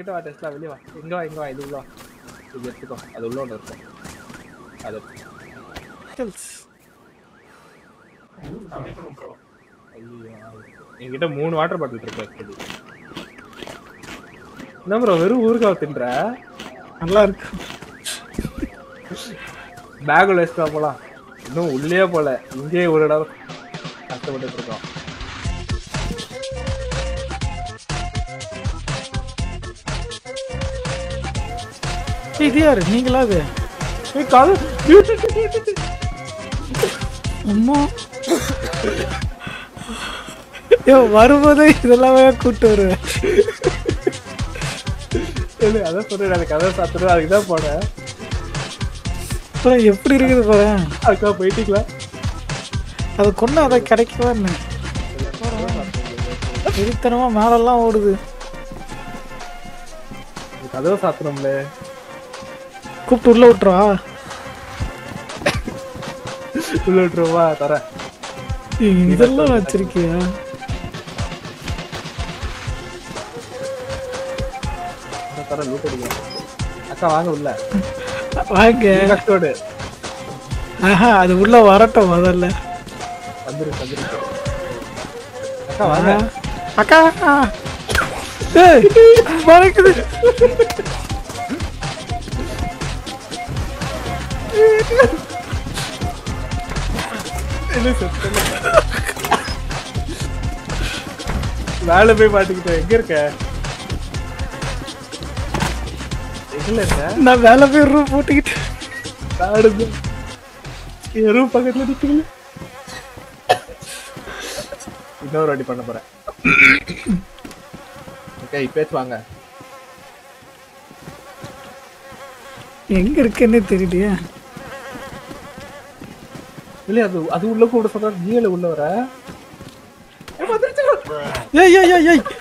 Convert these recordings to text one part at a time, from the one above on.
கிட்ட வா டெஸ்ட்ல வெளிய வா இங்க வா இங்க வா இது உள்ள வா இது எடுத்துக்கோ அது உள்ள ஒன்று இருக்கும் அது ஐயோ, என்கிட்ட மூணு வாட்டர் பாட்டில் இருக்கு actually. என்ன ப்ரோ வெறும் ஊறுகாய் தின்ற நல்லா இருக்கு பேக்குள்ள வச்சுட்டு வா போலாம் இன்னும் உள்ளே போல இங்கேயே ஒரு இடம் கஷ்டப்பட்டு இருக்கோம் ஏய், இது யாரு நீங்களா அது ஏய், காது அம்மா ஐயோ வரும்போதே இதெல்லாமே கூட்டு வருவேன் இல்ல, அதான் சொல்றேன் அந்த கதை சாத்துறேன் அதுக்கு தான் போனேன் அப்புறம் எப்படி இருக்குது பாரு அதுக்காக போயிட்டீங்களா அதை கொண்டு அதை கிடைக்கவே என்ன வெறித்தனமா மேலெல்லாம் ஓடுது கதவை சாத்துறோம்ல கூப்பிட்டு உள்ள விட்டுறா உள்ள விட்டுருவா தரேன் இதெல்லாம் வச்சிருக்கியா தரேன், தரேன் லூட் அடிக்கலாம் அக்கா வாங்க உள்ள வாங்க கஷ்டோடு ஆஹா அது உள்ள வரட்டும் முதல்ல வந்துரு வந்துரு அக்கா வாங்க அக்கா ஏய், மறக்குது என்ன செத்தல. வேலை போய் மாட்டிக்கிட்டேன் எங்க இருக்க எங்கல இருக்க நான் வேலை போய் ரூம் போட்டுக்கிட்டு நாடுது எறும் பக்கத்துல நிக்கிறீங்க இன்னொரு வாட்டி பண்ண போறேன் ஓகே இப்பேச்சு வாங்க எங்க இருக்குன்னே தெரியலையே இல்லையா அது அது உள்ள கூட சொல்ற நீல உள்ள வர ஏய் ஏய் ஏய் ஏய்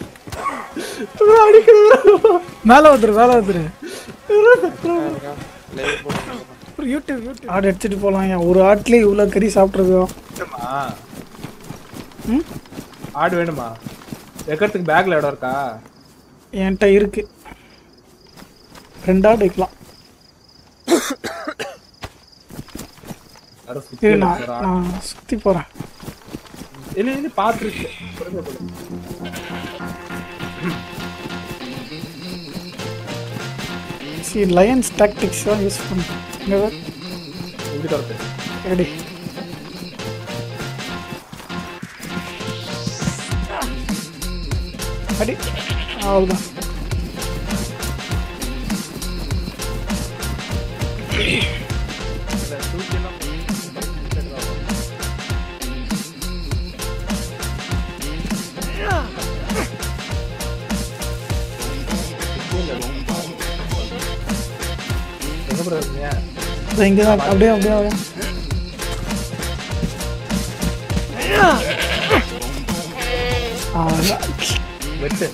மேல வந்துரு மேல வந்துரு ஒரு யூடியூப் யூடியூப் ஆடு எடுத்துட்டு போலாம் ஏன் ஒரு ஆட்லயே இவ்வளவு கறி சாப்பிட்ருக்கோம் வேணுமா ம் ஆடு வேணுமா வைக்கிறதுக்கு பேக்ல இடம் இருக்கா என்கிட்ட இருக்கு ரெண்டு ஆடு வைக்கலாம் யாரும் சுத்தி இரு நான் இருக்கிறா. நான் சுத்தி போறேன் இல்ல இல்ல பாத்துருக்கு சி லயன்ஸ் டாக்டிக்ஸ் தான் யூஸ் பண்ணுறேன் இங்கே இது கரெக்ட் ரெடி அடி அவ்வளோதான் எங்க ப்ரோ இருக்கீங்க இங்கே தான் அப்படியே அப்படியே அப்படியே அவ்வளோதான் வெட்டு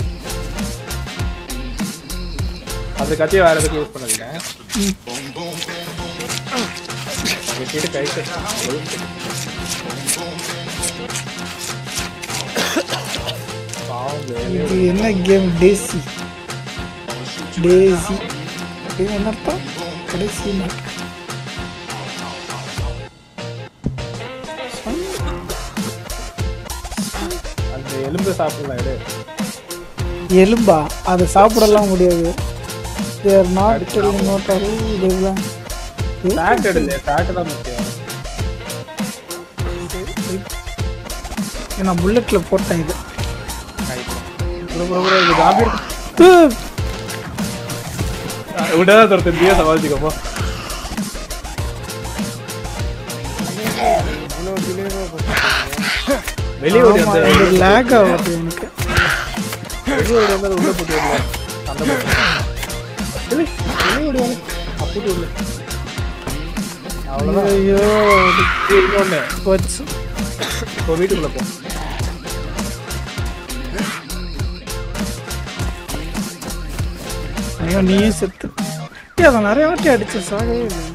அந்த கத்தியை வேற எதுக்கு யூஸ் பண்ணாதீங்க வெட்டிட்டு கைட்டு பாவம் வேலையே இது என்ன கேம் டேசி டேசி இது என்ன அர்த்தம் கடைசி நாள். அந்த எலும்பு சாப்பிடலாம் எடு எலும்பா அதை சாப்பிடலாம் முடியாது தேர் நாட் டெல்லிங் நோட் இதெல்லாம் ஃபேட் எடுங்க ஃபேட் தான் முக்கியம் நான் புல்லட்ல போட்டேன் இது ப்ரோ ப்ரோ ப்ரோ இது காபி உம். விடதான் தரத்து பியா சமாளிச்சுக்கப்போ வெளியே ஓடி ஆமா, வந்து இது லேக் ஆகுது எனக்கு வெளியே ஓடி வந்து அது உள்ள போட்டு விடல அந்த மாதிரி வெளியே வெளியே ஓடி வந்து அப்படி விடல அவ்வளோதான் ஐயோ இன்னொன்று போச்சு இப்போ வீட்டுக்குள்ள போ ஐயோ நீயே செத்து ஏய், அதை நிறைய வாட்டி அடிச்சு சாகவே இல்லை